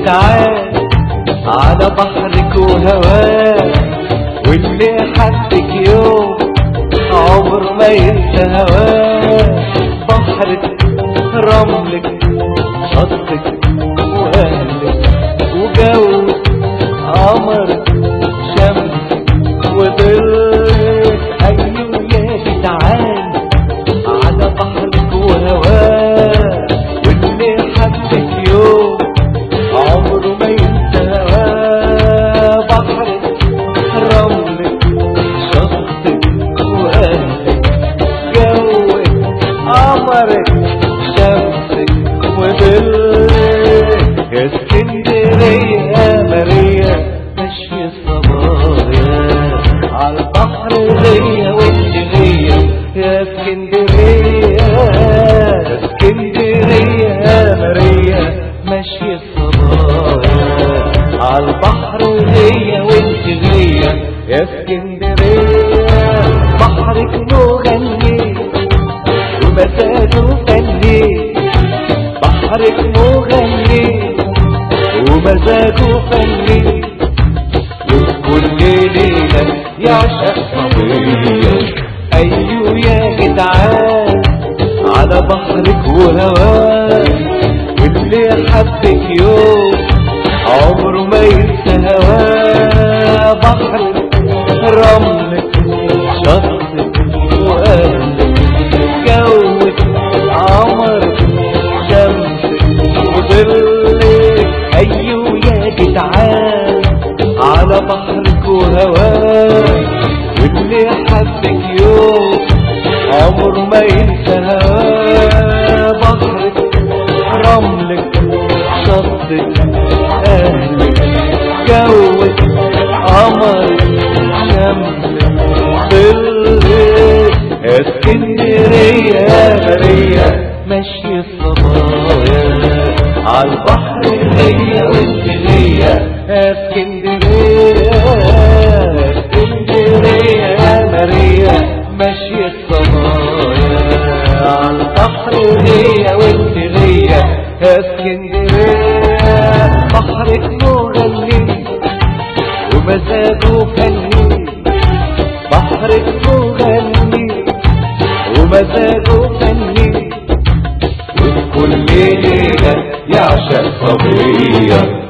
جدعان على بحرك وهواك واللي حبك يوم عمر ما ينسى هواك بحرك رملك شطك واهلك وجوك قمرك شمسك وظلك ايوه يا جدعان على بحرك وهواك واللي حبك يوم عمره ما ينسى هواه بحرك رملك شطك واهلك جوك قمرك شمسك وظلك يا اسكندرية يا ماريا مشي الصبايا على البحر غية وانت غية يا اسكندرية يا اسكندرية يا ماريا مشي الصبايا على البحر غية وانت غية يا اسكندرية بحرك مغني ومزاجه فني بحرك مغني ومزاجه فني وكل ليلة يعشق صبية أيوه يا جدعان على بحرك وهواك واللي حبك يوم عمره ما ينسى هواه بحرك رملك شطك وأهلك جوك قمرك شمسك وظلك أيوه يا جدعان على بحرك وهواك واللي حبك يوم عمره ما ينسى هواه بحرك رملك شطك أهلك جوك قمرك شمسك ظلك يا اسكندرية يا ماريا مشي الصبايا عالبحر هي وانت ليا يا اسكندرية يا اسكندرية يا ماريا مشي الصبايا عالبحر هي وانت ليا يا اسكندرية بحرك مغني ومزاجه فني بحرك مغني ومزاجه فني وفي كل ليلة يعشق صبية